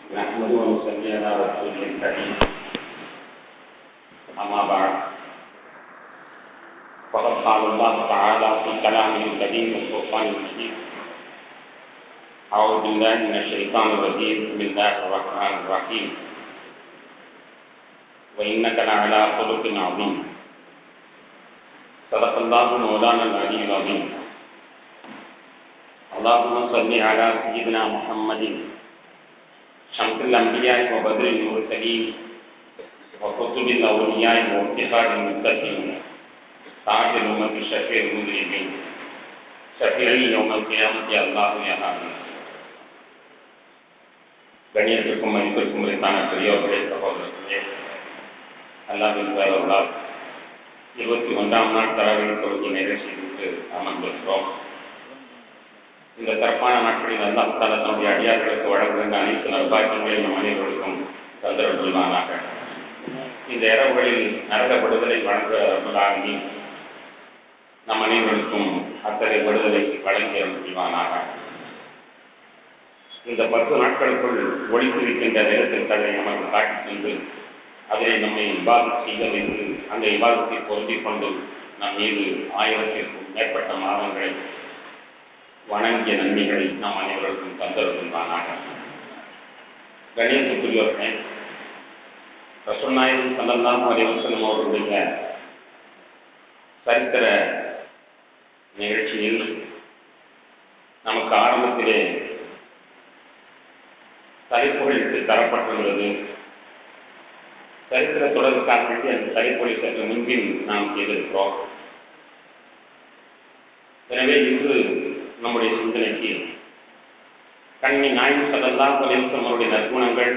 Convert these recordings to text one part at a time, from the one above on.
نحمده ونصلي على رسوله الكريم أما بعد فقد قال الله تعالى في كلامه الكريم والفرقان المجيد أعوذ بالله من الشيطان الرجيم بسم الله الرحمن الرحيم وإنك لعلى خلق عظيم صدق الله مولانا العلي العظيم اللهم صل على سيدنا محمد شمس الأنبياء وبدر المرسلين وكتب الأولياء وافتخار المتقين تاج الأمة الشفيع المذنبين شفيعي يوم القيامة يا الله يا حبيب கண்ணியத்திற்கும் மதிப்பிற்கும் உரித்தான பெரியோர்களே சகோதரர்களே அல்லாவின் பேரவர்களால் இருபத்தி ஒன்றாம் நாள் தரவில் தொகுதி நிறைவு செய்து அமர்ந்திருக்கிறோம் இந்த சிறப்பான நாட்களில் அல்லாஹ் தாலா தன்னுடைய அடியார்களுக்கு வழங்குகின்ற அனைத்து நல்பாக்கியங்களையும் நம் அனைவருக்கும் தந்திரம் கொள்வானாக இந்த இரவுகளில் நரக விடுதலை வழங்க ரபுலாகி நம் அனைவருக்கும் அத்தகைய விடுதலை வழங்கிய கொள்வானாக இந்த பத்து நாட்களுக்குள் ஒழித்திருக்கின்ற நேரத்தில் கதை நமக்கு காட்டிச் சென்று அதிலே நம்மை விவாதம் செய்ய வைத்து அந்த விவாதத்தை பொருந்திக் கொண்டு நம் மீது ஆயிரத்திற்கும் மேற்பட்ட மாதங்களை வணங்கிய நன்மைகளை நாம் அனைவருக்கும் தந்தருள்வானாக கணியத்துக்குரியவர்களே ரசோநாயகம் சல்லல்லாம் அலிவசலம் அவர்களுடைய சரித்திர நிகழ்ச்சியில் நமக்கு ஆரம்பத்திலே தலைப்புகளுக்கு தரப்பட்டுள்ளது சரித்திர தொடருக்காக வேண்டி அந்த தலைப்பொழி சற்று முன்பின் நாம் செய்திருக்கிறோம் எனவே இன்று நம்முடைய சிந்தனைக்கு கண்ணி நாயின் சதல்லா பலிசம் அவருடைய நற்குணங்கள்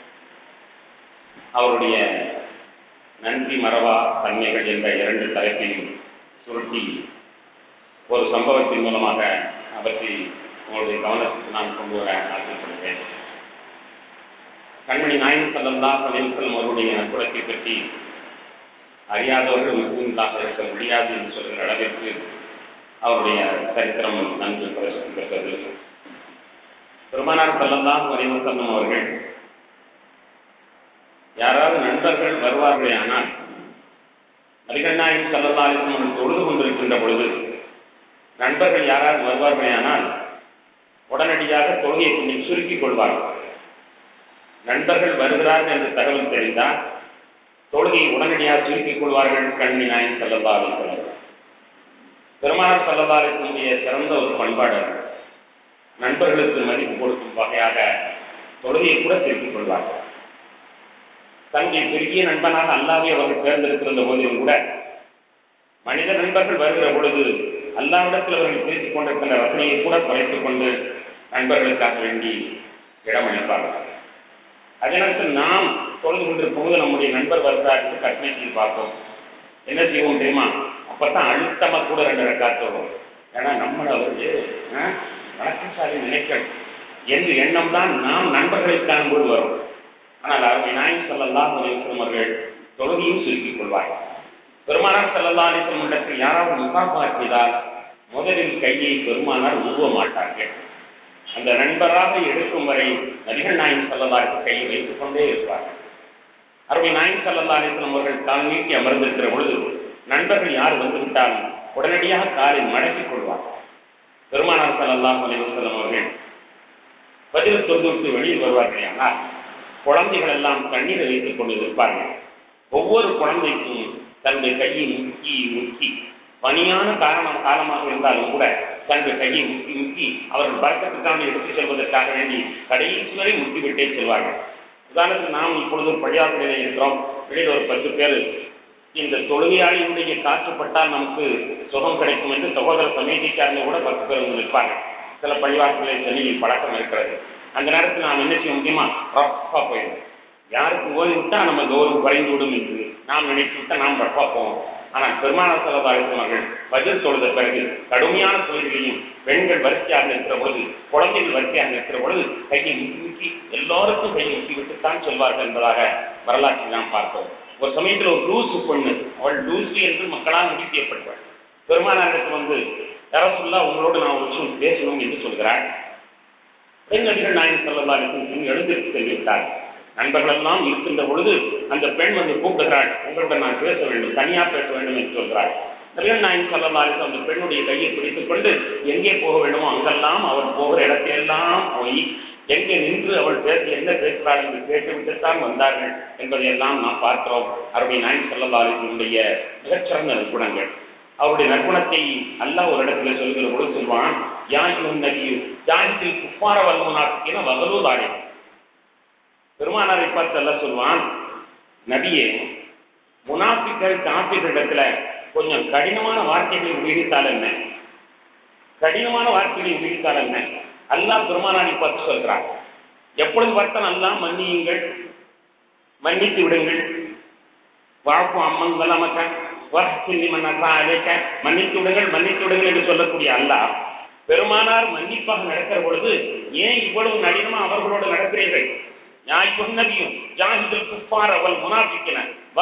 அவருடைய நன்றி மறவா தன்மைகள் என்ற இரண்டு தலைப்பையும் சுருட்டி ஒரு சம்பவத்தின் மூலமாக அவற்றை உங்களுடைய கவனத்துக்கு நான் கொண்டு வர ஆசைப்படுகிறேன் கண்மணி நாயின் சல்லல்லா பலிசம் அவருடைய நற்குணத்தை பற்றி அறியாதவர்கள் முஸ்லீம்களாக இருக்க முடியாது என்று சொல்கிற அளவிற்கு அவருடைய சரித்திரம் நன்கு பிரசித்தி பெற்றது பெருமானார் செல்லந்தான் வரைவசல்லம் அவர்கள் யாராவது நண்பர்கள் வருவார்களே ஆனால் நபிகள்நாயகம் செல்லந்தாலிசம் அவர்கள் தொழுது கொண்டிருக்கின்ற பொழுது நண்பர்கள் யாராவது வருவார்களே ஆனால் உடனடியாக தொழுகையை கொஞ்சம் சுருக்கிக் கொள்வார்கள் நண்பர்கள் வருகிறார்கள் என்று தகவல் தெரிந்தால் தொழுகையை உடனடியாக சுருக்கிக் கொள்வார்கள் கண்மணி நாயன் செல்லந்தாலிசம் பெருமானார் செல்லதாரத்தினுடைய சிறந்த ஒரு பண்பாடு நண்பர்களுக்கு மதிப்பு கொடுக்கும் வகையாக தொழுகையை கூட திருப்பிக் கொள்வார்கள் தன்னுடைய பெரிய நண்பனாக அல்லாவே அவர்கள் தேர்ந்தெடுத்திருந்த போதிலும் கூட மனித நண்பர்கள் வருகிற பொழுது அல்லாவிடத்தில் அவர்கள் பேசிக் கொண்டிருக்கின்ற ரசனையை கூட குறைத்துக் கொண்டு நண்பர்களுக்காக வேண்டி இடமளிப்பார்கள் அதே நேரத்தில் நாம் தொழுது கொண்டிருக்கும் போது நம்முடைய நண்பர் வருகிறார் என்று கற்பனை செய்து பார்ப்போம் என்ன செய்வோம் தெரியுமா அப்பதான் அழுத்தமா கூட ரெண்டு ரெக்கார்ட் வரும் ஏன்னா நம்மள அவரு வழக்கசாலி நினைக்கணும் என்று எண்ணம் தான் நாம் நண்பர்களை காணும்போது வரும் ஆனால் அருமை நாயன் செல்லலாம் அவர்கள் தொழுகையும் சுருக்கிக் கொள்வார்கள் பெருமானார் செல்லல்லா அலிசம் இடத்தில் யாராவது முகாபா செய்தால் முதலில் கையை பெருமானார் உருவ மாட்டார்கள் அந்த நண்பராக எடுக்கும் வரை நபிகள் நாயன் செல்லல்லாருக்கு கையை வைத்துக் கொண்டே இருப்பார்கள் அருமை நாயன் செல்லல்லா அலிசம் அவர்கள் கால் நீட்டி அமர்ந்திருக்கிற பொழுது நண்பர்கள் யார் வந்துவிட்டாலும் உடனடியாக காலை மடக்கிக் கொள்வார் பெருமானார் சல்லாம் அலிவசலம் அவர்கள் பதில் தொழுவிட்டு வெளியில் வருவார்கள் ஆனால் குழந்தைகள் எல்லாம் தண்ணீரை வைத்துக் கொண்டு இருப்பார்கள் ஒவ்வொரு குழந்தைக்கும் தன்னுடைய கையை முக்கி முக்கி பணியான காரணம் காலமாக இருந்தாலும் கூட தன்னுடைய கையை முக்கி முக்கி அவர்கள் பழக்கத்துக்காக எடுத்துச் செல்வதற்காக வேண்டி கடைசி வரை முக்கிவிட்டே செல்வார்கள் உதாரணத்துக்கு நாம் இப்பொழுது ஒரு பள்ளியாசிரியரை இருக்கிறோம் வெளியில் ஒரு பத்து பேர் இந்த தொழுகையாளியுடைய காற்றுப்பட்டால் நமக்கு சுகம் கிடைக்கும் என்று சகோதர சமீதிக்காரங்க கூட பத்து பேர் வந்து நிற்பாங்க சில பள்ளிவாசல்களை சென்னையில் பழக்கம் இருக்கிறது அந்த நேரத்தில் நாம் என்ன செய்ய முடியுமா ரஃபா போயிடும் யாருக்கு ஓதி விட்டா நம்ம கௌரவம் குறைந்து விடும் என்று நாம் நினைத்து விட்டா நாம் ரஃபா போவோம் ஆனால் பெருமான செலவாளித்தவர்கள் பதில் தொழுத பிறகு கடுமையான தொழில்களையும் பெண்கள் வரிசையாக இருக்கிற பொழுது குழந்தைகள் வரிசையாக இருக்கிற பொழுது கையை முக்கி முக்கி எல்லாருக்கும் கையை முக்கி விட்டுத்தான் செல்வார்கள் என்பதாக வரலாற்றில் நாம் பார்த்தோம் ஒரு சமயத்தில் ஒரு லூசு பொண்ணு அவள் லூசு என்று மக்களால் முடிவு செய்யப்படுவாள் பெருமானாருக்கு வந்து தரசுல்லா உங்களோடு நான் ஒரு விஷயம் பேசணும் என்று சொல்கிறாள் பெண் நபிகள் நாயகம் செல்லவாரின் எழுந்து செல்வித்தார் நண்பர்கள் எல்லாம் இருக்கின்ற பொழுது அந்த பெண் வந்து கூப்பிடுகிறாள் உங்களுடன் நான் பேச வேண்டும் தனியா பேச வேண்டும் என்று சொல்கிறாள் நபிகள் நாயகம் செல்லவாரின் அந்த பெண்ணுடைய கையை பிடித்துக் கொண்டு எங்கே போக வேண்டுமோ அங்கெல்லாம் அவள் போகிற இடத்திலெல்லாம் போய் எங்கே நின்று அவள் பேச என்ன பேசுகிறாள் என்று கேட்டுவிட்டுத்தான் வந்தார்கள் என்பதையெல்லாம் நாம் பார்க்கிறோம் அருடைய நாயகம் செல்லவாரினுடைய மிகச்சிறந்த நற்குணங்கள் அவருடைய நற்குணத்தை அல்லாஹ் ஒரு இடத்துல சொல்கிற பொழுது சொல்வான் யாயும் நபியு ஜாஹித்தில் குப்பார வல்முனாக்கின வகலூதாடே பெருமானாரை பார்த்து எல்லாம் சொல்வான் நபியே முனாஃபிக்கள் காப்பீர்களிடத்துல கொஞ்சம் கடினமான வார்த்தைகளை உபயோகித்தால் என்ன கடினமான வார்த்தைகளை உபயோகித்தால் என்ன அல்லாஹ் பெருமானாரை பார்த்து சொல்கிறான் எப்பொழுது பார்த்தால் அல்லாஹ் மன்னியுங்கள் மன்னித்து விடுங்கள் வாழ்ப்பு அம்மன் வல்லமக்க மன்னித்து விடுங்கள் மன்னித்து விடுங்கள் என்று சொல்லக்கூடிய அல்லாஹ் பெருமானார் மன்னிப்பாக நடக்கிற பொழுது ஏன் இவ்வளவு நளினமா அவர்களோடு நடக்கிறீர்கள் ஞாயிற்று ஜாகிதல் குப்பார் அவள் முனாபிக்கின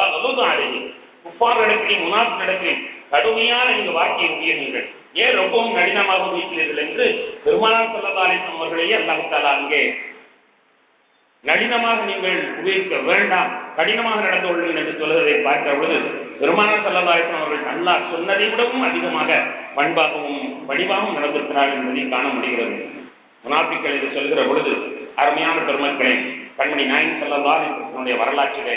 குப்பார் இடத்திலையும் முனாஃபி இடத்திலையும் கடுமையான இந்த வார்த்தையை உபயோகங்கள் ஏன் ரொம்பவும் கடினமாக உபயோகிக்கிறீர்கள் என்று பெருமானார் சொல்லதாலிசம் அவர்களையே அல்லாஹாலா அங்கே நளினமாக நீங்கள் உபயோகிக்க வேண்டாம் கடினமாக நடந்து கொள்ளுங்கள் என்று சொல்வதை பார்க்கிற பொழுது பெருமானார் சல்லதாயசன் அவர்கள் அல்லாஹ் சொன்னதை விடவும் அதிகமாக பண்பாகவும் வடிவாகவும் நடந்திருக்கிறார் என்பதை காண முடிகிறது முனாபிக்கள் என்று சொல்கிற பொழுது அருமையான பெருமக்களே கண்மணி நாயன் சல்லதாலிசனுடைய வரலாற்றிலே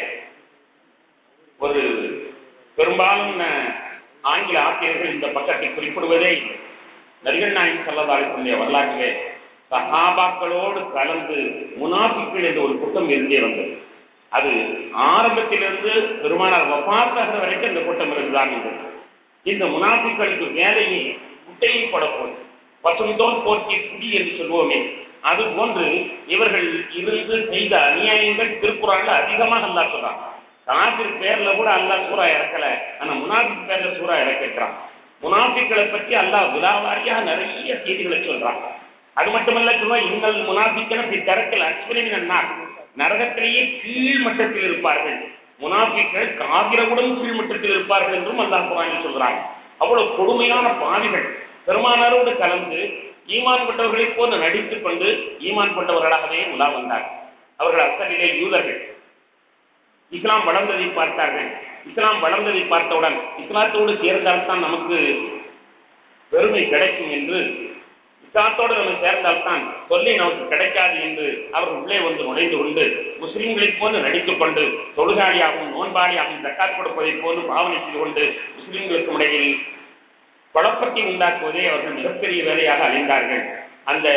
ஒரு பெரும்பாலும் ஆங்கில ஆசிரியர்கள் இந்த பக்கத்தை குறிப்பிடுவதே நரிகள் நாயன் சல்லதாலிசனுடைய வரலாற்றிலே சஹாபாக்களோடு கலந்து முனாபிக்கள் என்ற ஒரு கூட்டம் இருந்தே வந்தது அது ஆரம்பத்திலிருந்து பெருமானார் வபாத்தாகிற வரைக்கும் இந்த கூட்டம் இருந்துதான் இருந்தது இந்த முனாபிக்களுக்கு வேலையை முட்டையை படப்போம் பசுந்தோல் போர்த்திய குடி என்று சொல்வோமே அது போன்று இவர்கள் இருந்து செய்த அநியாயங்கள் திருக்குறான்ல அதிகமாக அல்லா சொல்றான் காபிர் பேர்ல கூட அல்லாஹ் சூறா இறக்கல ஆனா முனாபிக் பேர்ல சூறா இறக்கிறான் முனாபிக்களை பற்றி அல்லாஹ் விழாவாரியாக நிறைய செய்திகளை சொல்றான் அது மட்டுமல்ல சொல்லுவா இன்னல் முனாபிக்கன திறக்கல் அஸ்வரின் நரகத்திலேயே கீழ் மட்டத்தில் இருப்பார்கள் முனாபிக்கள் காவிரவுடன் கீழ் மட்டத்தில் இருப்பார்கள் என்றும் அல்லாஹ் குரானில் சொல்றாங்க அவ்வளவு கொடுமையான பாவிகள் பெருமானாரோடு கலந்து ஈமான் கொண்டவர்களைப் போல நடித்துக் கொண்டு ஈமான் கொண்டவர்களாகவே உலா வந்தார்கள் அவர்கள் அசலிலே யூதர்கள் இஸ்லாம் வளர்ந்ததை பார்த்தார்கள் இஸ்லாம் வளர்ந்ததை பார்த்தவுடன் இஸ்லாத்தோடு சேர்ந்தால்தான் நமக்கு பெருமை கிடைக்கும் என்று இஸ்லாத்தோடு நம்ம சேர்ந்தால்தான் தொல்லை நமக்கு கிடைக்காது என்று அவர்கள் உள்ளே வந்து நுழைந்து கொண்டு முஸ்லிம்களைப் போன்று நடித்துக் கொண்டு தொழுகாளியாகவும் நோன்பாளியாகவும் தக்காத் கொடுப்பதைப் போன்று பாவனை செய்து கொண்டு முஸ்லிம்களுக்கு இடையில் குழப்பத்தை உண்டாக்குவதே அவர்கள் மிகப்பெரிய வேலையாக அழிந்தார்கள் அந்த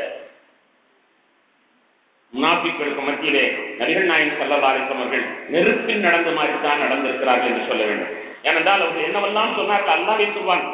முனாபிக்களுக்கு மத்தியிலே நபிகள் நாயன் சல்லதாரிசம் அவர்கள் நெருப்பில் நடந்த மாதிரி தான் நடந்திருக்கிறார்கள் என்று சொல்ல வேண்டும் ஏனென்றால் அவர்கள் என்னவெல்லாம் சொன்னார்கள் அல்லாவே சொல்வான்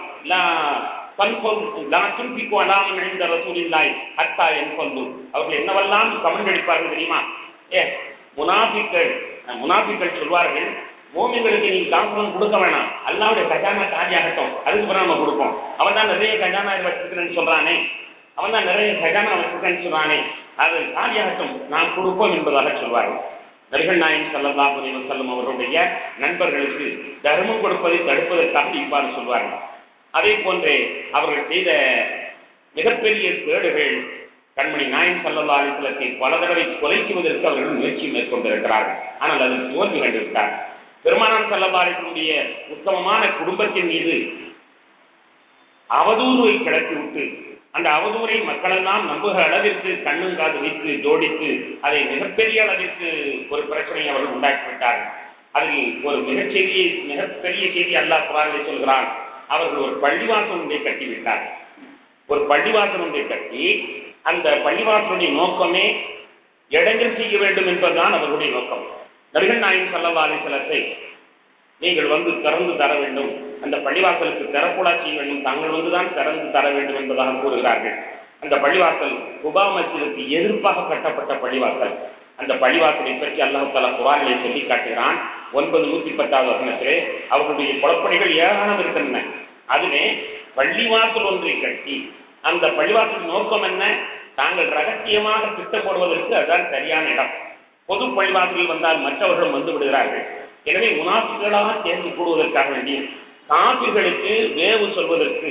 அவர்கள் என்னவெல்லாம் கமெண்ட் அடிப்பார்கள் தெரியுமா ஏ முனாபிக்கள் முனாபிக்கள் சொல்வார்கள் மோமிங்களுக்கு நீ காம்பம் கொடுக்க வேணாம் அல்லாவுடைய கஜானா காலியாகட்டும் அதுக்கு பிறகு நம்ம கொடுப்போம் அவன் தான் நிறைய கஜானா வச்சிருக்கிறேன்னு சொல்றானே அவன் தான் நிறைய கஜானா வச்சிருக்கேன்னு சொல்றானே அது காலியாகட்டும் நாம் கொடுப்போம் என்பதாக சொல்வார்கள் நபிகள் நாயன் சல்லல்லாஹு அலைஹி வஸல்லம் அவருடைய நண்பர்களுக்கு தர்மம் கொடுப்பதை தடுப்பதற்காக இவ்வாறு சொல்வார்கள் அதே போன்றே அவர்கள் செய்த மிகப்பெரிய கேடுகள் கண்மணி நாயன் சல்லல்லா அலிசலத்தை பல தடவை கொலை செய்வதற்கு அவர்கள் முயற்சி மேற்கொண்டிருக்கிறார்கள் ஆனால் அதில் தோல்வி கண்டிருக்கிறார்கள் பெருமானார் சல்லல்லா அலிசனுடைய உத்தமமான குடும்பத்தின் மீது அவதூறுவை கிளப்பி விட்டு அந்த அவதூறை மக்களெல்லாம் நம்புகிற அளவிற்கு கண்ணும் காது வைத்து ஜோடித்து அதை மிகப்பெரிய அளவிற்கு ஒரு பிரச்சனையை அவர்கள் உண்டாக்கிவிட்டார்கள் அதில் ஒரு மிகச்செரிய மிகப்பெரிய செய்தி அல்லாஹ் குரானிலே சொல்கிறான் அவர்கள் ஒரு பள்ளிவாசல் ஒன்றை கட்டிவிட்டார்கள் ஒரு பள்ளிவாசல் ஒன்றை கட்டி அந்த பள்ளிவாசலுடைய நோக்கமே இடைஞ்சல் செய்ய வேண்டும் என்பதுதான் அவர்களுடைய நோக்கம் நபிகள் நாயகம் சல்லா அலிசலத்தை நீங்கள் வந்து திறந்து தர வேண்டும் அந்த பள்ளிவாசலுக்கு திறக்கூடா செய்ய வேண்டும் தாங்கள் வந்துதான் திறந்து தர வேண்டும் என்பதாக கூறுகிறார்கள் அந்த பள்ளிவாசல் குபா மசிலுக்கு எதிர்ப்பாக கட்டப்பட்ட பள்ளிவாசல் அந்த பள்ளிவாசலை பற்றி அல்லாஹு தலா குரானிலே சொல்லி காட்டுகிறான் ஒன்பது நூத்தி பத்தாவது வசனத்திலே அவர்களுடைய குழப்படிகள் ஏராளம் இருக்கின்றன அதிலே பள்ளிவாசல் ஒன்றை கட்டி அந்த பள்ளிவாசல் நோக்கம் என்ன தாங்கள் ரகசியமாக திட்டம் போடுவதற்கு அதுதான் சரியான இடம் பொது பள்ளிவாசலில் வந்தால் மற்றவர்களும் வந்து விடுகிறார்கள் எனவே முனாஃபிகளாக சேர்ந்து கூடுவதற்காக வேண்டி காபிர்களுக்கு வேவு சொல்வதற்கு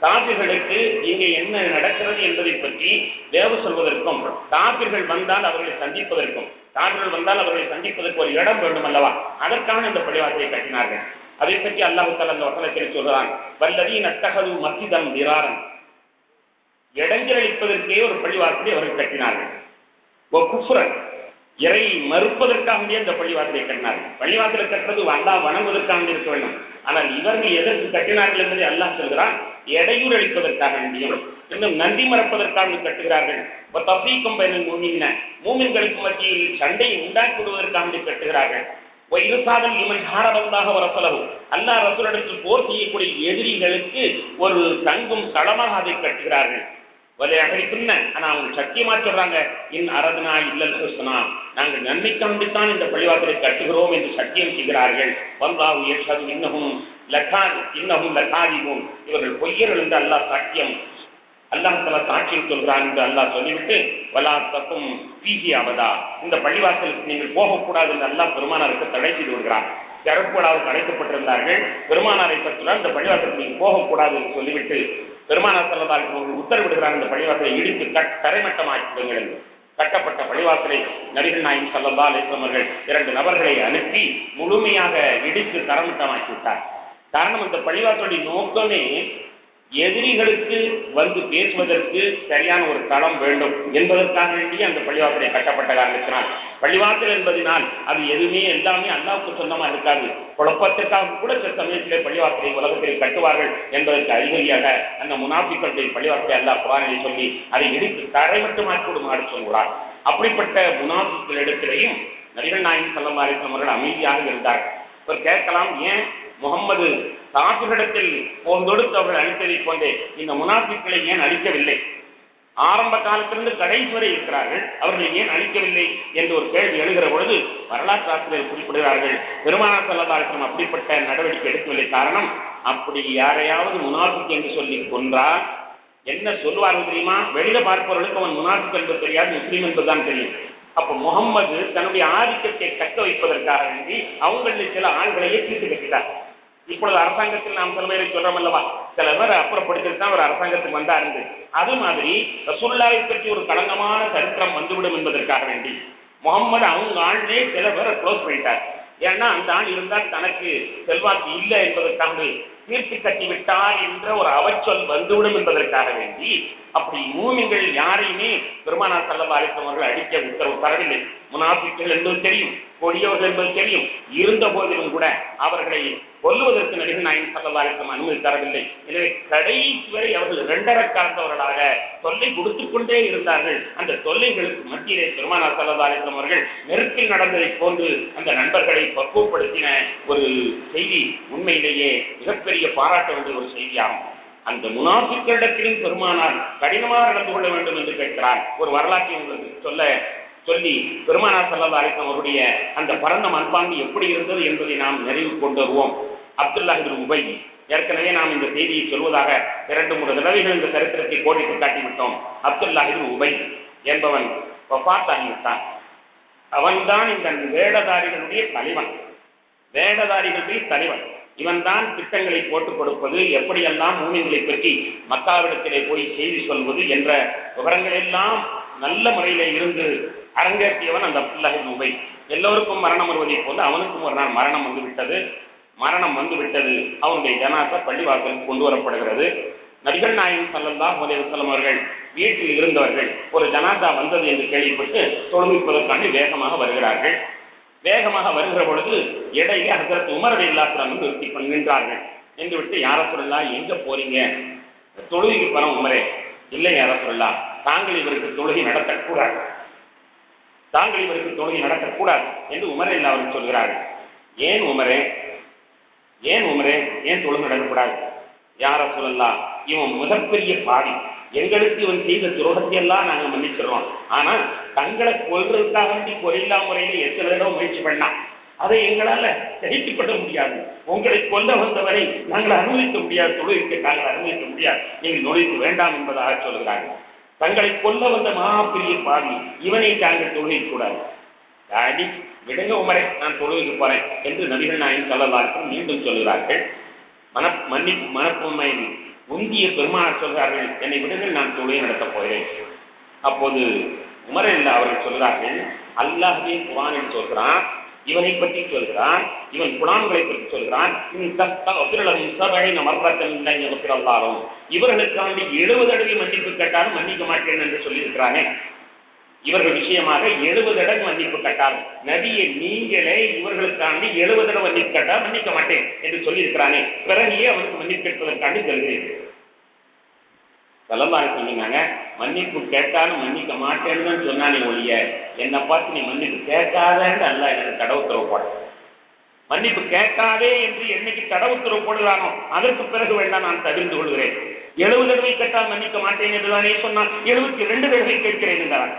காபிர்களுக்கு இங்கே என்ன நடக்கிறது என்பதை பற்றி வேவு சொல்வதற்கும் காபிர்கள் வந்தால் அவர்களை சந்திப்பதற்கும் காபிர்கள் வந்தால் அவர்களை சந்திப்பதற்கு ஒரு இடம் வேண்டும் அல்லவா அதற்கான இந்த பள்ளிவாசலை கட்டினார்கள் அதை பற்றி அல்லாஹு தாலா அந்த வசனத்தில் சொல்கிறான் வல்லதி நத்தகது மத்திதம் திராரன் இடைஞ்சலளிப்பதற்கே ஒரு பள்ளிவாசலை அவர்கள் கட்டினார்கள் ஒரு குஃப்ரன் இறை மறுப்பதற்காக அந்த பள்ளிவாசலை கட்டினார்கள் பள்ளிவாசலை கட்டுறது அல்லா வணங்குவதற்காக இருக்க வேண்டும் ஆனால் இவர்கள் எதற்கு கட்டினார்கள் என்பதை அல்லாஹ் சொல்கிறான் இடையூறு அளிப்பதற்காக வேண்டியும் இன்னும் நன்றி மறப்பதற்காக கட்டுகிறார்கள் தப்பீக்கும் பயனில் மூமின்ன மூமின்களுக்கு மத்தியில் சண்டையை உண்டாக்கி விடுவதற்காக கட்டுகிறார்கள் இருசாதல் இவன் ஹாரபந்தாக வரசலவு அல்லா ரசூலிடத்தில் போர் செய்யக்கூடிய எதிரிகளுக்கு ஒரு தங்கும் களமாக அதை கட்டுகிறார்கள் வலை அகழிக்குன்ன ஆனா அவங்க சத்தியமா சொல்றாங்க இன் அரதனா இல்லல் ஹுஸ்னா நாங்கள் நன்மைக்காண்டித்தான் இந்த பள்ளிவாசலை கட்டுகிறோம் என்று சத்தியம் செய்கிறார்கள் வந்தாவு ஏற்றது இன்னமும் லக்காதி இன்னமும் லக்காதிவும் இவர்கள் பொய்யர்கள் என்று அல்லாஹ் சாட்சியம் அல்லாஹ் தலா சாட்சியம் சொல்கிறான் என்று அல்லாஹ் சொல்லிவிட்டு வலா தக்கும் பீகி அவதா இந்த பள்ளிவாசலுக்கு நீங்கள் போகக்கூடாது என்று அல்லாஹ் பெருமானாருக்கு தடை செய்து விடுகிறான் கருப்புடாவுக்கு அழைக்கப்பட்டிருந்தார்கள் பெருமானாரை பற்றினால் இந்த பள்ளிவாசலுக்கு நீங்கள் போகக்கூடாது என்று சொல்லிவிட்டு பெருமானார் செல்லதால் உத்தரவிடுகிறார் இந்த பள்ளிவாசலை இடித்து தரைமட்டமாக்கி விடுங்கள் என்று கட்டப்பட்ட பள்ளிவாசலை நபிகள் நாயின் சல்லல்லா அலிஸ்லமர்கள் இரண்டு நபர்களை அனுப்பி முழுமையாக இடித்து தரமட்டமாக்கி விட்டார் காரணம் இந்த பள்ளிவாசலுடைய நோக்கமே எதிரிகளுக்கு வந்து பேசுவதற்கு சரியான ஒரு தளம் வேண்டும் என்பதற்காக வேண்டி அந்த பள்ளிவாசலை கட்டப்பட்ட காரணத்தினால் பள்ளிவாசல் என்பதனால் அது எதுவுமே எல்லாமே அல்லாவுக்கு சொந்தமாக இருக்காது குழப்பத்திற்காக கூட சில சமயத்திலே பள்ளிவாசலை உலகத்தில் கட்டுவார்கள் என்பதற்கு அறிகுறியாக அந்த முனாபிக்களுடைய பள்ளிவாசலை அல்லாஹ் குரானிலே சொல்லி அதை இடித்து தரை மட்டுமாக்கி விடுமாறு சொல்கிறார் அப்படிப்பட்ட முனாபிக்களிடத்திலேயும் நபிகள் நாயகம் சல்லா அலிஸ்லாம் அவர்கள் அமைதியாக இருந்தார்கள் இவர் கேட்கலாம் ஏன் முகம்மது காசுகளிடத்தில் போந்தொடுத்து அவர்கள் அளித்ததை போன்றே இந்த முனாபிக்களை ஏன் அளிக்கவில்லை ஆரம்ப காலத்திலிருந்து கடைசி வரை இருக்கிறார்கள் அவர்களை ஏன் அழிக்கவில்லை என்று ஒரு கேள்வி எழுகிற பொழுது வரலாற்று ஆசிரியர் குறிப்பிடுகிறார்கள் பெருமானார் செல்லதாரிசனம் அப்படிப்பட்ட நடவடிக்கை எடுக்கவில்லை காரணம் அப்படி யாரையாவது முனாபிக் என்று சொல்லி கொன்றால் என்ன சொல்லுவார்கள் தெரியுமா வெளியில பார்ப்பவர்களுக்கு அவன் முனாபிக் என்பது தெரியாது முஸ்லீம் என்பதுதான் தெரியும் அப்ப முகம்மது தன்னுடைய ஆதிக்கத்தை தக்க வைப்பதற்காக வேண்டி அவங்களில் சில ஆள்களையே தீர்த்து கட்டினார் இப்பொழுது அரசாங்கத்தில் நாம் சில பேரை சொல்றோம் அல்லவா சில பேர் அப்புறப்படுத்திட்டு தான் ஒரு அரசாங்கத்துக்கு வந்தாருந்து அது மாதிரி ரசூல்லாவை பற்றி ஒரு களங்கமான சரித்திரம் வந்துவிடும் என்பதற்காக வேண்டி முகம்மது அவங்க ஆள்லே சில பேரை க்ளோஸ் பண்ணிட்டார் ஏன்னா அந்த ஆள் இருந்தால் தனக்கு செல்வாக்கு இல்லை என்பதற்காக தீர்த்து கட்டி விட்டார் என்ற ஒரு அவச்சொல் வந்துவிடும் என்பதற்காக வேண்டி அப்படி மூமிங்கள் யாரையுமே பெருமானார் சல்லா அலிஸ்லாம் அவர்கள் அடிக்க உத்தரவு தரவில்லை முனாபிக்கள் என்பது தெரியும் கொடியவர்கள் என்பது தெரியும் இருந்த போதிலும் கூட அவர்களை கொல்லுவதற்கு நடிகர் நாயன் சல்லா அலிஸ்லாம் அனுமதி தரவில்லை எனவே கடைசி வரை அவர்கள் இரண்டரை காலத்தவர்களாக தொல்லை கொடுத்து கொண்டே இருந்தார்கள் அந்த தொல்லைகளுக்கு மத்தியிலே பெருமானார் சல்லா அலிஸ்லாம் அவர்கள் நெருப்பில் நடந்ததை போன்று அந்த நண்பர்களை பக்குவப்படுத்தின ஒரு செய்தி உண்மையிலேயே மிகப்பெரிய பாராட்ட வேண்டிய ஒரு செய்தியாகும் அந்த முனாபிக்களிடத்திலும் பெருமானார் கடினமாக நடந்து கொள்ள வேண்டும் என்று கேட்கிறார் ஒரு வரலாற்றை உங்களுக்கு சொல்ல சொல்லி பெருமானார் சல்லா அலிஸ்லாம் அவருடைய அந்த பரந்த மண்பாங்கு எப்படி இருந்தது என்பதை நாம் நிறைவு கொண்டு வருவோம் அப்துல்லாஹிபின் உபை ஏற்கனவே நாம் இந்த செய்தியை சொல்வதாக இரண்டு மூன்று தடவைகள் இந்த சரித்திரத்தை கோடிட்டு காட்டிவிட்டோம் அப்துல்லாஹிபின் உபை என்பவன் ஆகிவிட்டான் அவன்தான் இந்த வேடதாரிகளுடைய தலைவன் வேடதாரிகளுடைய தலைவன் இவன் தான் திட்டங்களை போட்டுக் கொடுப்பது எப்படியெல்லாம் மூமின்களை பற்றி மக்காவிடத்திலே போய் செய்தி சொல்வது என்ற விவரங்கள் எல்லாம் நல்ல முறையிலே இருந்து அரங்கேற்றியவன் அந்த அப்துல்லாஹின் உபை எல்லோருக்கும் மரணம் வருவதை போல அவனுக்கும் ஒரு நாள் மரணம் வந்து விட்டது மரணம் வந்து விட்டது அவனுடைய ஜனாசா பள்ளிவாசலுக்கு கொண்டு வரப்படுகிறது நபிகள் நாயகம் சல்லல்லா வசலம் அவர்கள் வீட்டில் இருந்தவர்கள் ஒரு ஜனாதா வந்தது என்று கேள்விப்பட்டு தொழுவிப்பதற்காக வேகமாக வருகிறார்கள் வேகமாக வருகிற பொழுது இடையே ஹசரத் உமர் அலி இல்லாத்திரம் நிறுத்தி நின்றார்கள் என்று விட்டு யார சொல்லலாம் எங்க போறீங்க தொழுகைக்கு போறோம் உமரே இல்லை யார சொல்லலாம் தாங்கள் இவருக்கு தொழுகை நடத்தக்கூடாது தாங்கள் இவருக்கு தொழுகை நடத்தக்கூடாது என்று உமரே அவர்கள் சொல்கிறார்கள் ஏன் உமரே ஏன் உமரே ஏன் தொழுகை நடக்கக்கூடாது யார சொல்லலாம் இவன் மிகப்பெரிய பாடி எங்களுக்கு இவன் செய்த துரோகத்தை எல்லாம் நாங்க மன்னிச்சிடறோம் ஆனா தங்களை கொல்றதுக்காக வேண்டி கொல்லா முறையில எத்தனை தடவை முயற்சி பண்ணான் அதை எங்களால சகித்துப்பட முடியாது உங்களை கொல்ல வந்தவரை நாங்கள் அனுமதிக்க முடியாது தொழிலுக்கு நாங்கள் அனுமதிக்க முடியாது நீங்கள் நுழைத்து வேண்டாம் என்பதாக சொல்கிறார்கள் தங்களை கொல்ல வந்த மகாபெரிய பாவி இவனை தாங்கள் தொழில் கூடாது அடி விடுங்க உமரை நான் தொழுகைக்கு போறேன் என்று நபிகள் நாயன் சொல்லலார்கள் மீண்டும் சொல்கிறார்கள் மன மன்னிப்பு மனப்புண்மை உந்திய பெருமானார் சொல்கிறார்கள் என்னை விடுங்கள் நான் தொழுகை நடத்தப் போகிறேன் அப்போது உமர் இல்லா அவர்கள் சொல்கிறார்கள் அல்லாஹே குரானில் சொல்கிறான் இவனை பற்றி சொல்கிறான் இவன் குரான்களை பற்றி சொல்கிறான் மர்றத்தல்லாலும் இவர்களுக்காண்டி எழுபது அடவி மன்னிப்பு கேட்டாலும் மன்னிக்க மாட்டேன் என்று சொல்லியிருக்கிறானே இவர்கள் விஷயமாக எழுபது இடம் மன்னிப்பு கேட்டால் நபியை நீங்களே இவர்களுக்காண்டி எழுபது இடம் மன்னிப்பு கேட்டால் மன்னிக்க மாட்டேன் என்று சொல்லியிருக்கிறானே பிறகையே அவனுக்கு மன்னிப்பு கேட்பதற்காண்டி செல்கிறேன் செலவாக சொன்னாங்க மன்னிப்பு கேட்டாலும் மன்னிக்க மாட்டேன்னு தான் சொன்னானே ஒழிய என்னை பார்த்து நீ மன்னிப்பு கேட்காதன்னு அல்ல எனக்கு தட உத்தரவு போட மன்னிப்பு கேட்காதே என்று என்னைக்கு தட உத்தரவு போடுகிறானோ அதற்கு பிறகு வேண்டாம் நான் தவிர்த்து கொள்கிறேன் எழுபது தடவை கேட்டால் மன்னிக்க மாட்டேன் என்றுதானே சொன்னான் எழுபத்தி ரெண்டு தடவை கேட்கிறேன் என்றார்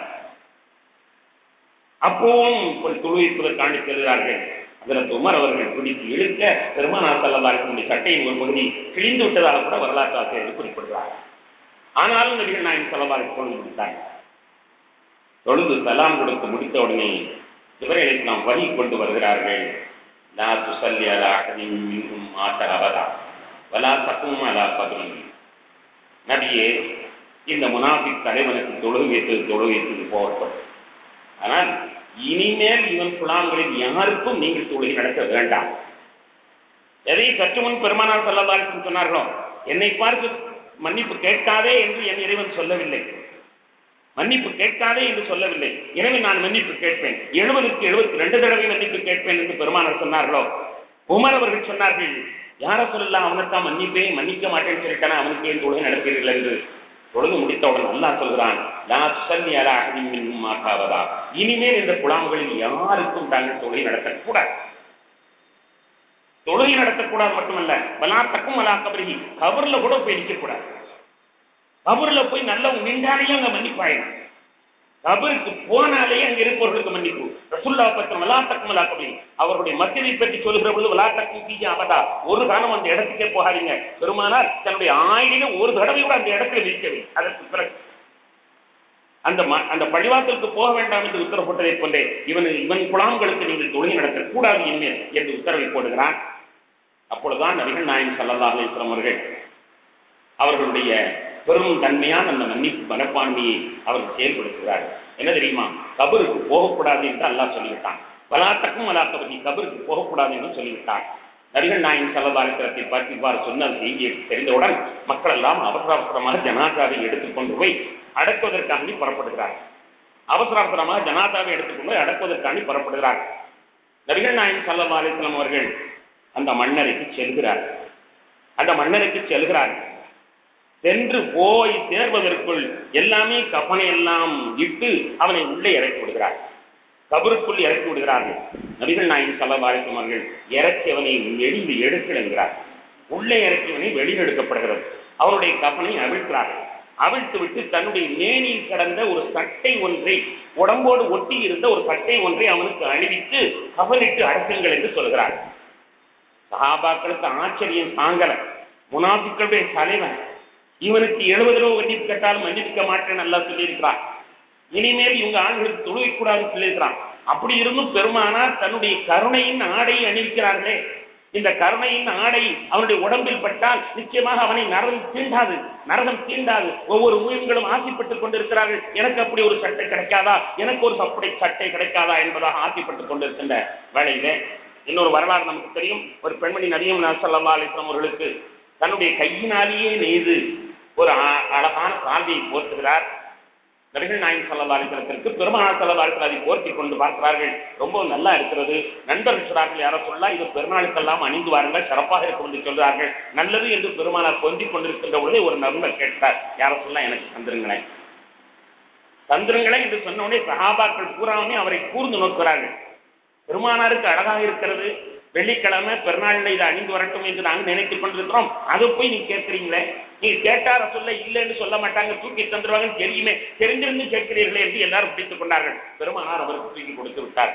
அப்பவும் துழுவிப்பதற்காண்டி செல்கிறார்கள் அதற்கு உமர் அவர்கள் பிடித்து இழுக்க பெருமானார் செல்லதாருடைய சட்டையின் ஒரு பகுதி கிழிந்து விட்டதாக கூட வரலாற்று ஆசிரியர்கள் குறிப்பிடுகிறார்கள் ஆனாலும் நபிகள் நாயகம் செல்லதாக தொழுது முடித்தாங்க தொழுது சலாம் கொடுத்து முடித்த உடனே இவர்களை நாம் வழி கொண்டு வருகிறார்கள் லா துசல்லி அலா அஹதின் மின்ஹும் மாத அபதா வலா தக்கும் அலா கபரி நபியே இந்த முனாஃபிக் தலைவனுக்கு தொழுகு வைத்தது தொழுகு வைத்தது போகட்டும் ஆனால் இனிமேல் இவன் குழாம்களில் யாருக்கும் நீங்கள் தொழுகை நடத்த வேண்டாம் எதை சற்று முன் பெருமானார் செல்லதாருக்கு சொன்னார்களோ என்னை பார்த்து மன்னிப்பு கேட்காதே என்று என் இறைவன் சொல்லவில்லை மன்னிப்பு கேட்காதே என்று சொல்லவில்லை எனவே நான் மன்னிப்பு கேட்பேன் எழுபதுக்கு எழுபத்தி ரெண்டு தடவை மன்னிப்பு கேட்பேன் என்று பெருமானார் சொன்னார்களோ உமர் அவர்கள் சொன்னார்கள் யார சொல்லலாம் அவனுக்கான் மன்னிப்பே மன்னிக்க மாட்டேன்னு சொல்லிட்டானா அவனுக்கு ஏன் தொழுகை நடத்தீர்கள் என்று தொழுது முடித்தவுடன் அல்லாஹ் சொல்கிறான் லா துசல்லி அலா அஹதின் மின்ஹும் மாகாவதா இனிமேல் இந்த குழாம்களில் யாருக்கும் தாங்கள் தொழுகை நடத்தக்கூடாது தொழுகை நடத்தக்கூடாது மட்டுமல்ல பலாத்தக்கும் அலா கபரி கபர்ல கூட போய் நிற்கக்கூடாது கபர்ல போய் நல்ல நின்றாலேயே அங்க மன்னிப்பாயிடும் கபருக்கு போனாலே அங்க இருப்பவர்களுக்கு மன்னிப்பு ரசுல்லா பத்திரம் வலாத்தக்கும் அலா கபரி அவருடைய மத்தியை பற்றி சொல்லுகிற பொழுது வலாத்தக்கும் தீஜா அவதா ஒரு காலம் அந்த இடத்துக்கே போகாதீங்க பெருமானார் தன்னுடைய ஆயில ஒரு தடவை கூட அந்த இடத்துல நிற்கவில்லை அதற்கு பிறகு அந்த அந்த பழிவாசலுக்கு போக வேண்டாம் என்று உத்தரவு போட்டதை போன்றே இவன் இவன் குழாம்களுக்கு நீங்கள் தொழில் நடத்தக்கூடாது இனிமேல் என்று உத்தரவை போடுகிறான் அப்பொழுதுதான் நபிகள் நாயகம் சல்லா அலிஸ்லாம் அவர்கள் அவர்களுடைய பெரும் தன்மையான அந்த மன்னிப்பு மனப்பான்மையை அவர்கள் செயல்படுத்துகிறார்கள் என்ன தெரியுமா கபருக்கு போகக்கூடாது என்று அல்லாஹ் சொல்லிவிட்டான் பலாத்தக்கும் அலாத்தபதி கபருக்கு போகக்கூடாது என்று சொல்லிவிட்டான் நபிகள் நாயகம் சல்லதாரித்திரத்தை பார்த்து இவ்வாறு சொன்ன செய்தியை தெரிந்தவுடன் மக்கள் எல்லாம் அவசர அவசரமாக ஜனாதாவை எடுத்துக்கொண்டு போய் அடக்குவதற்காண்டி புறப்படுகிறார்கள் அவசர அவசரமாக ஜனாதாவை எடுத்துக்கொண்டு போய் அடக்குவதற்காண்டி புறப்படுகிறார்கள் நபிகள் நாயகம் சல்லா அலிஸ்லாம் அவர்கள் அந்த மன்னரைக்கு செல்கிறார் அந்த மன்னருக்கு செல்கிறார்கள் சென்று போய் சேர்வதற்குள் எல்லாமே கப்பனை எல்லாம் இட்டு அவனை உள்ளே இறக்கி விடுகிறார் கபருக்குள் இறக்கி விடுகிறார்கள் நபிகள் நாயகம் சல்லவாரிசம் அவர்கள் இறக்கியவனை வெளியில் எடுக்கிறார் உள்ளே இறக்கியவனை வெளியில் எடுக்கப்படுகிறது அவனுடைய கப்பனை அவிழ்க்கிறார்கள் அவிழ்த்து விட்டு தன்னுடைய மேனியில் கடந்த ஒரு சட்டை ஒன்றை உடம்போடு ஒட்டி இருந்த ஒரு சட்டை ஒன்றை அவனுக்கு அணிவித்து கவலிட்டு அடக்குங்கள் என்று சொல்கிறார் சஹாபாக்களுக்கு ஆச்சரியம் தாங்கல முனாபிக்களுடைய தலைவன் இவனுக்கு எழுபது ரூபா மன்னிப்பு கேட்டாலும் மன்னிப்பிக்க மாட்டேன் நல்லா சொல்லியிருக்கிறான் இனிமேல் இவங்க ஆண்களுக்கு தொழுகை கூடாது சொல்லியிருக்கிறான் அப்படி இருந்தும் பெருமானார் தன்னுடைய கருணையின் ஆடையை அணிவிக்கிறார்களே இந்த கருணையின் ஆடை அவனுடைய உடம்பில் பட்டால் நிச்சயமாக அவனை நரகம் தீண்டாது நரகம் தீண்டாது ஒவ்வொரு உயிர்களும் ஆசைப்பட்டுக் கொண்டிருக்கிறார்கள் எனக்கு அப்படி ஒரு சட்டை கிடைக்காதா எனக்கு ஒரு அப்படி சட்டை கிடைக்காதா என்பதாக ஆசைப்பட்டுக் கொண்டிருக்கின்ற வேளையிலே இன்னொரு வரலாறு நமக்கு தெரியும் ஒரு பெண்மணி நதியம் சல்லா அலிஸ்லாம் அவர்களுக்கு தன்னுடைய கையினாலேயே நெய்து ஒரு அழகான சால்வியை போர்த்துகிறார் நபிகள் நாயகம் சல்லா அலிஸ்லத்திற்கு பெருமாள் சல்லா அலிஸ்லாம் அதை போர்த்தி கொண்டு பார்க்கிறார்கள் ரொம்ப நல்லா இருக்கிறது நண்பர்கள் சொல்றார்கள் யாரோ சொல்லா இது பெருநாளுக்கெல்லாம் அணிந்து வாருங்கள் சிறப்பாக இருக்கும் என்று சொல்றார்கள் நல்லது என்று பெருமானார் பொந்திக் கொண்டிருக்கின்ற பொழுதே ஒரு நண்பர் கேட்டார் யாரோ சொல்லா எனக்கு தந்திருங்களேன் தந்திருங்களேன் என்று சொன்ன உடனே சஹாபாக்கள் பூராமே அவரை கூர்ந்து நோக்கிறார்கள் பெருமானாருக்கு அழகாக இருக்கிறது வெள்ளிக்கிழமை பெருநாளில் இதை அணிந்து வரட்டும் என்று நாங்கள் நினைத்துக் கொண்டிருக்கிறோம் அதை போய் நீங்க கேட்கிறீங்களே நீங்க கேட்டார சொல்ல இல்லைன்னு சொல்ல மாட்டாங்க தூக்கி தந்துருவாங்கன்னு தெரியுமே தெரிந்திருந்து கேட்கிறீர்களே என்று எல்லாரும் பிடித்துக் கொண்டார்கள் பெருமானார் அவருக்கு தூக்கி கொடுத்து விட்டார்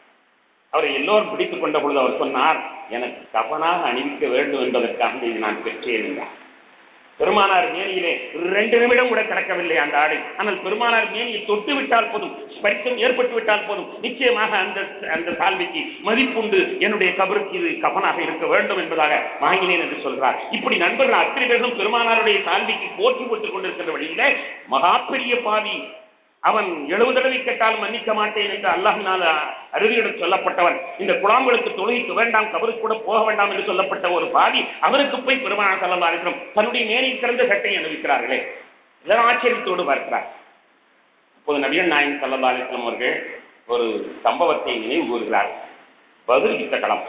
அவரை எல்லோரும் பிடித்துக் கொண்ட பொழுது அவர் சொன்னார் எனக்கு கவனாக அணிவிக்க வேண்டும் என்பதற்காக இதை நான் பெற்றேன் என்றார் பெருமானார் மேனியிலே ரெண்டு நிமிடம் கூட கிடக்கவில்லை அந்த ஆடை ஆனால் பெருமானார் மேனியை தொட்டு விட்டால் போதும் ஸ்பரிசம் ஏற்பட்டு விட்டால் போதும் நிச்சயமாக அந்த அந்த சால்வைக்கு மதிப்புண்டு என்னுடைய கபருக்கு இது கபனாக இருக்க வேண்டும் என்பதாக வாங்கினேன் என்று சொல்கிறார் இப்படி நண்பர்கள் அத்தனை பேர்களும் பெருமானாருடைய சால்வைக்கு போற்றி போட்டுக் கொண்டிருக்கின்ற வழியில மகா பெரிய பாவி அவன் எழுபது தடவை கேட்டாலும் மன்னிக்க மாட்டேன் என்று அல்லாஹினால் அருவியிடம் சொல்லப்பட்டவன் இந்த குழாம்களுக்கு தொழுகைக்கு வேண்டாம் கபருக்கு கூட போக வேண்டாம் என்று சொல்லப்பட்ட ஒரு பாதி அவருக்கு போய் பெருமானார் சல்லா அலிஸ்லம் தன்னுடைய மேனில் சிறந்த சட்டை அனுபவிக்கிறார்களே இதன் ஆச்சரியத்தோடு பார்க்கிறார் இப்போது நபிகள் நாயன் சல்லா அலிஸ்லம் அவர்கள் ஒரு சம்பவத்தை நினைவு கூறுகிறார் பதில் யுத்த களம்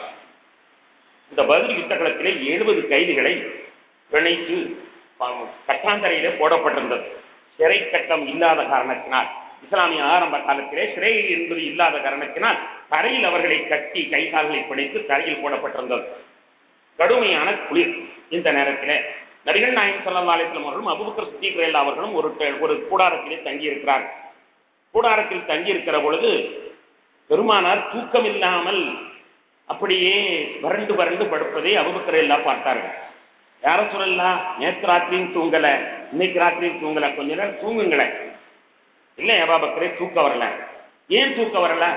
இந்த பதில் யுத்த களத்திலே எழுபது கைதிகளை பிணைத்து கட்டாந்தரையிலே போடப்பட்டிருந்தது சிறை கட்டம் இல்லாத காரணத்தினால் இஸ்லாமிய ஆரம்ப காலத்திலே சிறை என்பது இல்லாத காரணத்தினால் தரையில் அவர்களை கட்டி கை கால்களை பிடித்து தரையில் போடப்பட்டிருந்தது கடுமையான குளிர் இந்த நேரத்திலே நபிகள் நாயகம் சல்லா அலிஸ்லாம் அவர்களும் அபுபக்கர் சித்திகரேல் அவர்களும் ஒரு ஒரு கூடாரத்திலே தங்கி இருக்கிறார் கூடாரத்தில் தங்கி இருக்கிற பொழுது பெருமானார் தூக்கம் இல்லாமல் அப்படியே வறண்டு வறண்டு படுப்பதை அபுபக்கர் எல்லாம் பார்த்தார்கள் யார சொல்லலாம் நேற்று ராத்திரியும் தூங்கல இன்னைக்கு ராத்திரியும் தூங்கல கொஞ்ச நேரம் தூங்குங்களேன் இல்ல அபாபக்கரே தூக்க வரல ஏன் தூக்க வரல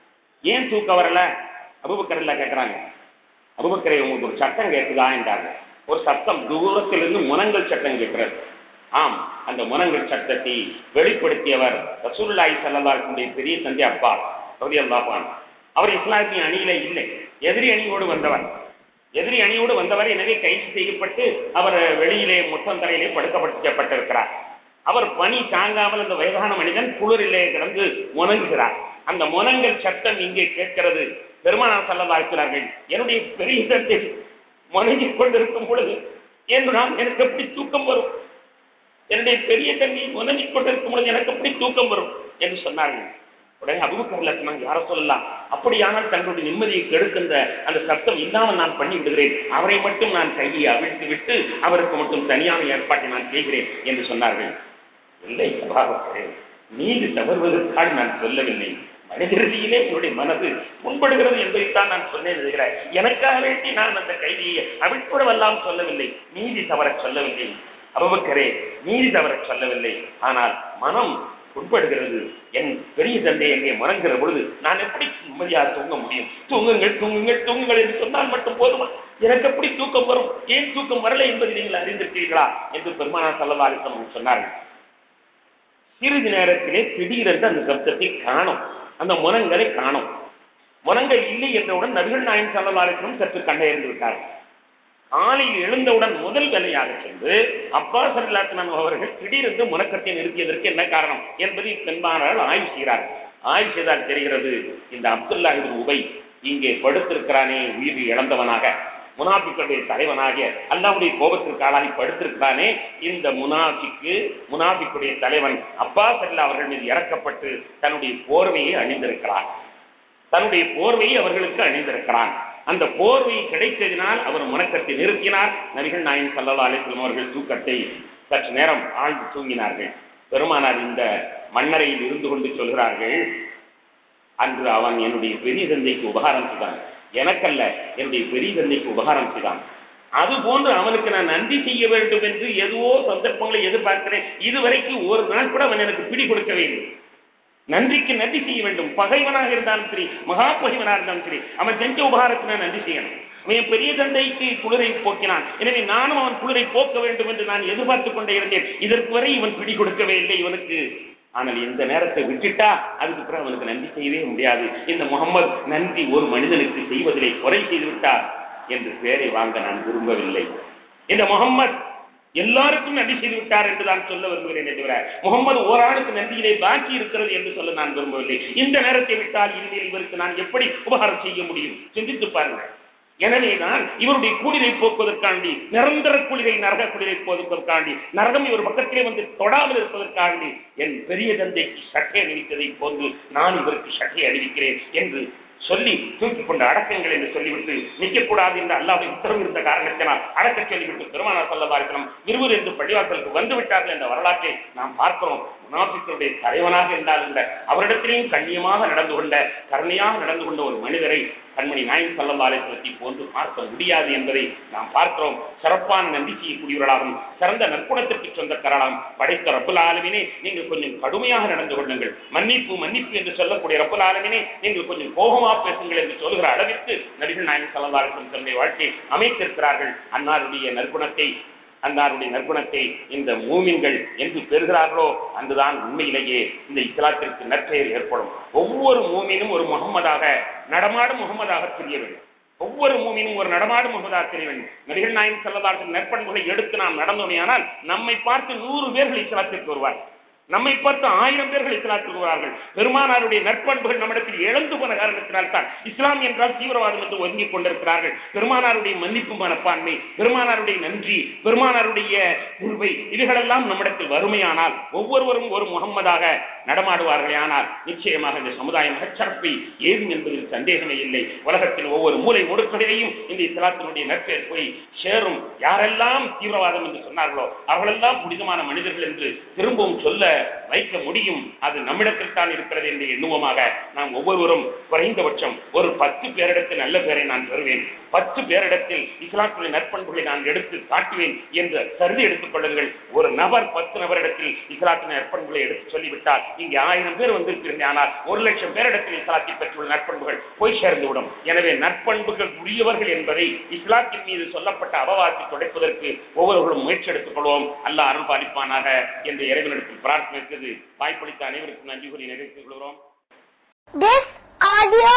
ஏன் தூக்க வரல அபுபக்கர் இல்ல கேட்கிறாங்க அபுபக்கரை உங்களுக்கு ஒரு சட்டம் கேட்குதா என்றாங்க ஒரு சத்தம் தூரத்திலிருந்து முனங்கள் சட்டம் கேட்கிறது ஆம் அந்த முனங்கள் சட்டத்தை வெளிப்படுத்தியவர் ரசூல்லாய் சல்லாருடைய பெரிய தந்தை அப்பா ரவி அல்லாஹான் அவர் இஸ்லாமிய அணியில இல்லை எதிரி அணியோடு வந்தவர் எதிரி அணியோடு வந்தவர் எனவே கைது செய்யப்பட்டு அவர் வெளியிலே முத்தந்தரையிலே படுக்கப்பட்டிருக்கிறார் அவர் பணி தாங்காமல் அந்த வயதான மனிதன் குளிரிலே கிடந்து முனங்குகிறார் அந்த முனங்கல் சட்டம் இங்கே கேட்கிறது பெருமானார் சல்லதா இருக்கிறார்கள் என்னுடைய பெரிய தந்தை முனங்கிக் கொண்டிருக்கும் பொழுது என்று நான் எனக்கு எப்படி தூக்கம் வரும் என்னுடைய பெரிய தந்தை முனங்கிக் கொண்டிருக்கும் பொழுது எனக்கு எப்படி தூக்கம் வரும் என்று சொன்னார்கள் உடனே அபுபக்கர்ல சொன்னாங்க யார சொல்லலாம் அப்படியானால் தங்களுடைய நிம்மதியை கெடுக்கின்ற அந்த சத்தம் இல்லாமல் நான் பண்ணி விடுகிறேன் அவரை மட்டும் நான் கையை அவிழ்த்து விட்டு அவருக்கு மட்டும் தனியான ஏற்பாட்டை நான் செய்கிறேன் என்று சொன்னார்கள் இல்லை சபாபக்கரே நீதி தவறுவதற்காக நான் சொல்லவில்லை மனிதர்களிலே என்னுடைய மனது முன்படுகிறது என்பதைத்தான் நான் சொன்னேன் இருக்கிறேன் எனக்காக வேண்டி நான் அந்த கைதியை அவிழ்ப்புடவெல்லாம் சொல்லவில்லை நீதி தவற சொல்லவில்லை அபுபக்கரே நீதி தவற சொல்லவில்லை ஆனால் மனம் உட்படுகிறது என் பெரிய தந்தை என்னை மறங்கிற பொழுது நான் எப்படி நிம்மதியாக தூங்க முடியும் தூங்குங்கள் தூங்குங்கள் தூங்குங்கள் என்று சொன்னால் மட்டும் போதுமா எனக்கு எப்படி தூக்கம் வரும் ஏன் தூக்கம் வரல என்பதை நீங்கள் அறிந்திருக்கிறீர்களா என்று பெருமானார் சல்லதாலிசம் சொன்னார்கள் சிறிது நேரத்திலே திடீரென்று அந்த சப்தத்தை காணும் அந்த முனங்களை காணும் முனங்கள் இல்லை என்றவுடன் நபிகள் நாயன் சல்லதாலிசம் சற்று கண்டையர்ந்து விட்டார்கள் ஆலையில் எழுந்தவுடன் முதல் வேலையாக சென்று அப்பா சல்லாத்தனம் அவர்கள் திடீரென்று முனக்கத்தை நிறுத்தியதற்கு என்ன காரணம் என்பதை பெண்மானால் ஆய்வு செய்கிறார்கள் ஆய்வு செய்தால் தெரிகிறது இந்த அப்துல்லா இது உபை இங்கே படுத்திருக்கிறானே உயிர் இழந்தவனாக முனாபிக்களுடைய தலைவனாகிய அல்லாவுடைய கோபத்திற்கு ஆளாகி படுத்திருக்கிறானே இந்த முனாபிக்கு முனாபிக்குடைய தலைவன் அப்பா சல்லா அவர்கள் மீது இறக்கப்பட்டு தன்னுடைய போர்வையை அணிந்திருக்கிறான் தன்னுடைய போர்வையை அவர்களுக்கு அணிந்திருக்கிறான் அந்த போர்வை கிடைத்ததினால் அவர் முணக்கத்தை நிறுத்தினார் நபிகள் நாயன் சல்லா அலிஸ்லம் அவர்கள் தூக்கத்தை சற்று நேரம் ஆழ்ந்து தூங்கினார்கள் பெருமானார் இந்த மன்னரையில் இருந்து கொண்டு சொல்கிறார்கள் அன்று அவன் என்னுடைய பெரிய தந்தைக்கு உபகாரம் செய்தான் எனக்கல்ல என்னுடைய பெரிய தந்தைக்கு உபகாரம் செய்தான் அது போன்று அவனுக்கு நான் நன்றி செய்ய வேண்டும் என்று எதுவோ சந்தர்ப்பங்களை எதிர்பார்க்கிறேன் இதுவரைக்கும் ஒரு நாள் கூட அவன் எனக்கு பிடி கொடுக்க வேண்டும் நன்றிக்கு நன்றி செய்ய வேண்டும் பகைவனாக இருந்தாலும் சரி மகா பகைவனாக இருந்தாலும் சரி அவன் செஞ்ச உபகாரத்துக்கு நான் நன்றி செய்யணும் அவன் பெரிய தந்தைக்கு குளிரை போக்கினான் எனவே நானும் அவன் குளிரை போக்க வேண்டும் என்று நான் எதிர்பார்த்துக் கொண்டே இருந்தேன் இதற்கு வரை இவன் பிடி கொடுக்கவே இல்லை இவனுக்கு ஆனால் இந்த நேரத்தை விட்டுட்டா அதுக்கு பிறகு அவனுக்கு நன்றி செய்யவே முடியாது இந்த முகமது நன்றி ஒரு மனிதனுக்கு செய்வதிலே குறை செய்து விட்டார் என்று பெயரை வாங்க நான் விரும்பவில்லை இந்த முகம்மது எல்லாருக்கும் நன்றி செய்து விட்டார் என்று நான் சொல்ல விரும்புகிறேன் என்று முகமது ஓராளுக்கு நன்றியிலே பாக்கி இருக்கிறது என்று சொல்ல நான் விரும்பவில்லை இந்த நேரத்தை விட்டால் இனிமேல் இவருக்கு நான் எப்படி உபகாரம் செய்ய முடியும் சிந்தித்து பாருங்கள் எனவே நான் இவருடைய குளிரை போக்குவதற்காண்டி நிரந்தர குளிரை நரக குளிரை போக்குவதற்காண்டி நரகம் இவர் பக்கத்திலே வந்து தொடாமல் இருப்பதற்காண்டி என் பெரிய தந்தைக்கு சட்டை அணிவித்ததை போன்று நான் இவருக்கு சட்டை அணிவிக்கிறேன் என்று சொல்லி தூக்கி கொண்டு அடக்கங்கள் என்று சொல்லிவிட்டு நிற்கக்கூடாது என்று அல்லாவுடைய உத்தரவு இருந்த காரணத்தினால் அடக்க சொல்லிவிட்டு பெருமானார் சொல்லவா இருக்கணும் இருவர் என்று பள்ளிவாசலுக்கு வந்து விட்டார்கள் என்ற வரலாற்றை நாம் பார்க்கிறோம் முனாபிக்களுடைய தலைவனாக இருந்தால் இந்த அவரிடத்திலேயும் கண்ணியமாக நடந்து கொண்ட கருணையாக நடந்து கொண்ட ஒரு மனிதரை கண்மணி நாயன் சல்லல்லாலேசனத்தை போன்று பார்க்க முடியாது என்பதை நாம் பார்க்கிறோம் சிறப்பான நன்றி செய்யக்கூடியவர்களாகவும் சிறந்த நற்குணத்திற்கு சொந்தக்காரலாம் படைத்த ரப்புல் ஆலமினே நீங்கள் கொஞ்சம் கடுமையாக நடந்து கொள்ளுங்கள் மன்னிப்பு மன்னிப்பு என்று சொல்லக்கூடிய ரப்புல் ஆலமினே நீங்கள் கொஞ்சம் கோபமா பேசுங்கள் என்று சொல்கிற அளவிற்கு நபிகள் நாயன் சல்லல்லாலேசன் தன்னுடைய வாழ்க்கையை அமைத்திருக்கிறார்கள் அன்னாருடைய நற்குணத்தை அன்னாருடைய நற்குணத்தை இந்த மூமின்கள் என்று பெறுகிறார்களோ அன்றுதான் உண்மையிலேயே இந்த இஸ்லாத்திற்கு நற்பெயர் ஏற்படும் ஒவ்வொரு மூமினும் ஒரு முகம்மதாக நடமாடும் முகம்மதாக தெரிய வேண்டும் ஒவ்வொரு மூமினும் ஒரு நடமாடும் முகமதாக தெரிய வேண்டும் நபிகள் நாயகம் செல்லதார்கள் நற்பண்புகளை எடுத்து நாம் நடந்தோமையானால் நம்மை பார்த்து நூறு பேர்கள் இஸ்லாத்திற்கு வருவார்கள் நம்மை பார்த்து ஆயிரம் பேர்கள் இஸ்லாத்துக்கு வருவார்கள் பெருமானாருடைய நற்பண்புகள் நம்மிடத்தில் இழந்து போன காரணத்தினால் தான் இஸ்லாம் என்றால் தீவிரவாதம் என்று ஒதுங்கிக் கொண்டிருக்கிறார்கள் பெருமானாருடைய மன்னிப்பு மனப்பான்மை பெருமானாருடைய நன்றி பெருமானாருடைய உருவை இதுகளெல்லாம் நம்மிடத்தில் வறுமையானால் ஒவ்வொருவரும் ஒரு முகம்மதாக நடமாடுவார்களே ஆனால் நிச்சயமாக இந்த சமுதாயம் மிகச்சிறப்பை ஏதும் என்பதில் சந்தேகமே இல்லை உலகத்தில் ஒவ்வொரு மூலை முடுக்கடையிலையும் இந்த இஸ்லாத்தினுடைய நற்பெயர் போய் சேரும் யாரெல்லாம் தீவிரவாதம் என்று சொன்னார்களோ அவர்களெல்லாம் புனிதமான மனிதர்கள் என்று திரும்பவும் சொல்ல வைக்க முடியும் அது நம்மிடத்தில் தான் இருக்கிறது என்று எண்ணுவோமாக நாம் ஒவ்வொருவரும் குறைந்தபட்சம் ஒரு பத்து பேரிடத்தில் நல்ல பேரை நான் பெறுவேன் பத்து பேரிடத்தில் இஸ்லாத்துடைய நற்பண்புகளை நான் எடுத்து காட்டுவேன் என்று கருதி எடுத்துக் கொள்ளுங்கள் ஒரு நபர் பத்து நபரிடத்தில் இஸ்லாத்தின் நற்பண்புகளை எடுத்து சொல்லிவிட்டால் இங்கே ஆயிரம் பேர் வந்திருக்கிறீர்கள் ஆனால் ஒரு லட்சம் பேரிடத்தில் இஸ்லாத்தை பெற்றுள்ள நற்பண்புகள் போய் சேர்ந்துவிடும் எனவே நற்பண்புகள் உரியவர்கள் என்பதை இஸ்லாத்தின் மீது சொல்லப்பட்ட அபவாதத்தை துடைப்பதற்கு ஒவ்வொருவர்களும் முயற்சி எடுத்துக் கொள்வோம் அல்ல அருள் பாலிப்பானாக என்ற இறைவனிடத்தில் பிரார்த்தனை இருக்கிறது வாய்ப்பளித்த அனைவருக்கும் நன்றி கூறி நிறைவேற்றிக் கொள்கிறோம் This audio